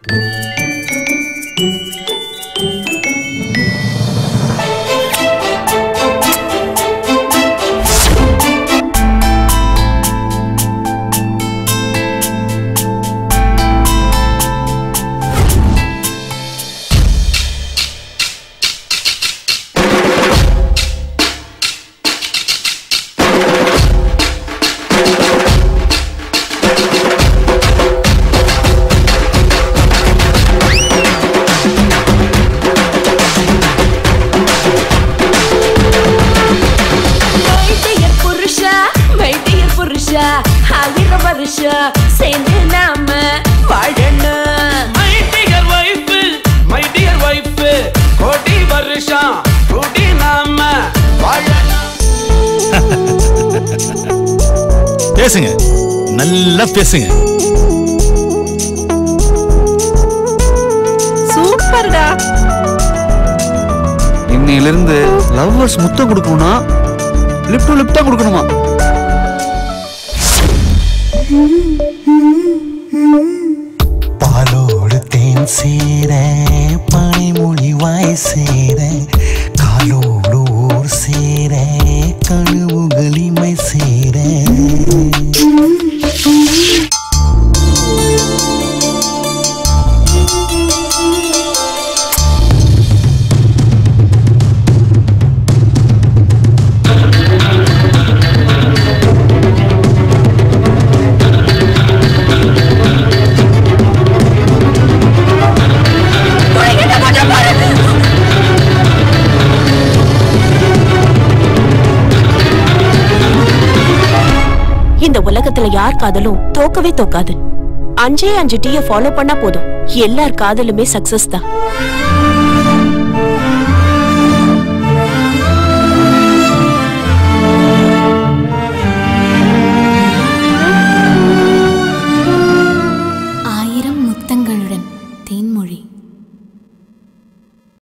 my dear புருஷா my dear புருஷா ஆயிரம் வருஷம் சேர்ந்து நாம வாழணும் my dear wife my dear wife கோடி வருஷம் கூடி நாம வாழணும் பேசுங்க நல்லா பேசுங்க சூப்பர்டா இன்னையிலிருந்து லவ்வர்ஸ் முத்தம் கொடுக்கணும்னா லிப் டு லிப் தான் கொடுக்கணுமா பாலோடு தேன் சேர பனிமொழி வாய் சேர காலோடு ஊர் சேர கனவுகள் இமை சேர இந்த உலகத்துல யார் காதலும் தோக்கவே தோக்காது அஞ்சே அஞ்சு டீய ஃபாலோ பண்ணா போதும் எல்லார் காதலுமே சக்சஸ் தான்